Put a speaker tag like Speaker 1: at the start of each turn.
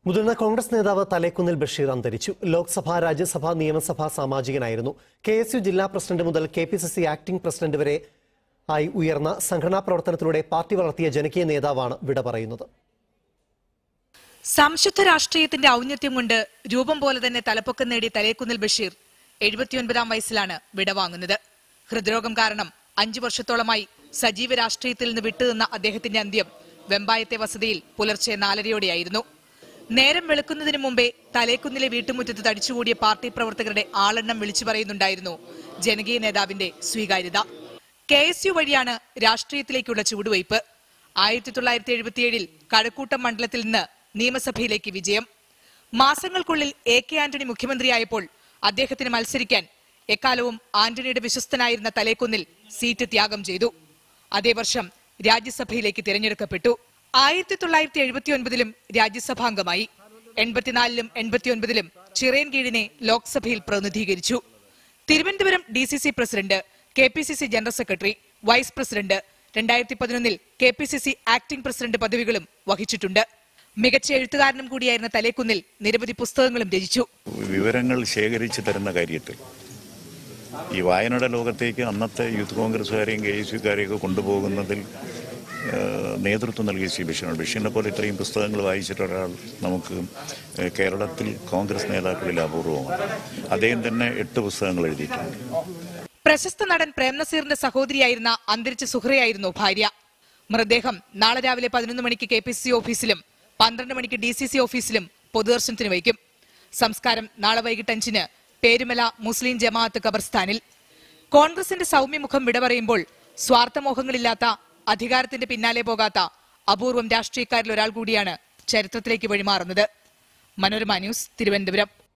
Speaker 1: മുതിർന്ന കോൺഗ്രസ് നേതാവ് തലേക്കുന്നിൽ ബഷീർ അന്തരിച്ചു ലോക്സഭ രാജ്യസഭ നിയമസഭാ സാമാജികനായിരുന്നു കെ എസ് യു ജില്ലാ പ്രസിഡന്റ് മുതൽ K P C C acting president വരെ ആയി ഉയർന്ന സംഘടനാ പ്രവർത്തനത്തിലൂടെ പാർട്ടി വളർത്തിയ ജനകീയ നേതാവാണ് വിട പറയുന്നത്
Speaker 2: സംശുദ്ധ രാഷ്ട്രീയത്തിന്റെ ഔന്നത്യം കൊണ്ട് രൂപം പോലെ തന്നെ തലപ്പൊക്കം നേടിയ തലേക്കുന്നിൽ ബഷീർ എഴുപത്തിയൊൻപതാം വയസ്സിലാണ് വിടവാങ്ങുന്നത് ഹൃദ്രോഗം കാരണം അഞ്ചു വർഷത്തോളമായി സജീവ രാഷ്ട്രീയത്തിൽ നിന്ന് വിട്ടുനിന്ന അദ്ദേഹത്തിന്റെ അന്ത്യം വെമ്പായത്തെ വസതിയിൽ പുലർച്ചെ നാലരയോടെയായിരുന്നു നേരം വെളുക്കുന്നതിന് മുമ്പേ തലേക്കുന്നിലെ വീട്ടുമുറ്റത്ത് തടിച്ചുകൂടിയ പാർട്ടി പ്രവർത്തകരുടെ ആളെണ്ണം വിളിച്ചു പറയുന്നുണ്ടായിരുന്നു ജനകീയ നേതാവിന്റെ സ്വീകാര്യത കെ എസ് യു വഴിയാണ് രാഷ്ട്രീയത്തിലേക്കുള്ള ചുവടുവയ്പ് ആയിരത്തി തൊള്ളായിരത്തി എഴുപത്തിയേഴിൽ കഴക്കൂട്ടം മണ്ഡലത്തിൽ നിന്ന് നിയമസഭയിലേക്ക് വിജയം മാസങ്ങൾക്കുള്ളിൽ എ കെ ആന്റണി മുഖ്യമന്ത്രിയായപ്പോൾ അദ്ദേഹത്തിന് മത്സരിക്കാൻ എക്കാലവും ആന്റണിയുടെ വിശ്വസ്തനായിരുന്ന തലേക്കുന്നിൽ സീറ്റ് ത്യാഗം ചെയ്തു അതേ വർഷം രാജ്യസഭയിലേക്ക് തിരഞ്ഞെടുക്കപ്പെട്ടു ആയിരത്തി തൊള്ളായിരത്തി എഴുപത്തിയൊൻപതിലും രാജ്യസഭാംഗമായി എൺപത്തിനാലിലും എൺപത്തിയൊൻപതിലും ചിറയൻകീഴിനെ ലോക്സഭയിൽ പ്രതിനിധീകരിച്ചു തിരുവനന്തപുരം D C C president K P C C general secretary vice president രണ്ടായിരത്തി പതിനൊന്നിൽ K P C C acting president പദവികളും വഹിച്ചിട്ടുണ്ട് മികച്ച എഴുത്തുകാരനും കൂടിയായിരുന്ന തലേക്കുന്നിൽ നിരവധി പുസ്തകങ്ങളും രചിച്ചു
Speaker 3: വിവരങ്ങൾ ശേഖരിച്ചു തരുന്ന കാര്യത്തിൽ ഈ വായനയുടെ ലോകത്തേക്ക് അന്നത്തെ യൂത്ത് കോൺഗ്രസ്സുകാരെയും കെ എസ് യുക്കാരെയൊക്കെ കൊണ്ടുപോകുന്നതിൽ ഏഹ്, നേതൃത്വം നൽകിയ സി ബഷീറാണ് ബഷീറിനെ പോലെ ഇത്രയും പുസ്തകങ്ങൾ വായിച്ചിട്ട് ഒരാൾ നമുക്ക് ഏഹ്, കേരളത്തിൽ കോൺഗ്രസ് നേതാക്കളിൽ അപൂർവമാണ് അദ്ദേഹം തന്നെ എട്ട് പുസ്തകങ്ങൾ എഴുതിയിട്ടുണ്ട്
Speaker 2: പ്രശസ്ത നടൻ പ്രേം നസീറിന്റെ സഹോദരിയായിരുന്ന അന്തരിച്ച സുഹ്രയായിരുന്നു ഭാര്യ മൃതദേഹം നാളെ രാവിലെ പതിനൊന്ന് മണിക്ക് കെ പി സി സി ഓഫീസിലും പന്ത്രണ്ട് മണിക്ക് ഡി സി സി ഓഫീസിലും പൊതുദർശനത്തിന് വയ്ക്കും സംസ്കാരം നാളെ വൈകിട്ട് അഞ്ചിന് പേരുമല മുസ്ലിം ജമാഅത്ത് ഖബർസ്ഥാനിൽ കോൺഗ്രസിന്റെ സൗമ്യമുഖം വിട പറയുമ്പോൾ സ്വാർത്ഥമോഹങ്ങളില്ലാത്ത അധികാരത്തിന്റെ പിന്നാലെ പോകാത്ത അപൂർവം രാഷ്ട്രീയക്കാരിൽ ഒരാൾ കൂടിയാണ് ചരിത്രത്തിലേക്ക് വഴിമാറുന്നത് മനോരമ ന്യൂസ് തിരുവനന്തപുരം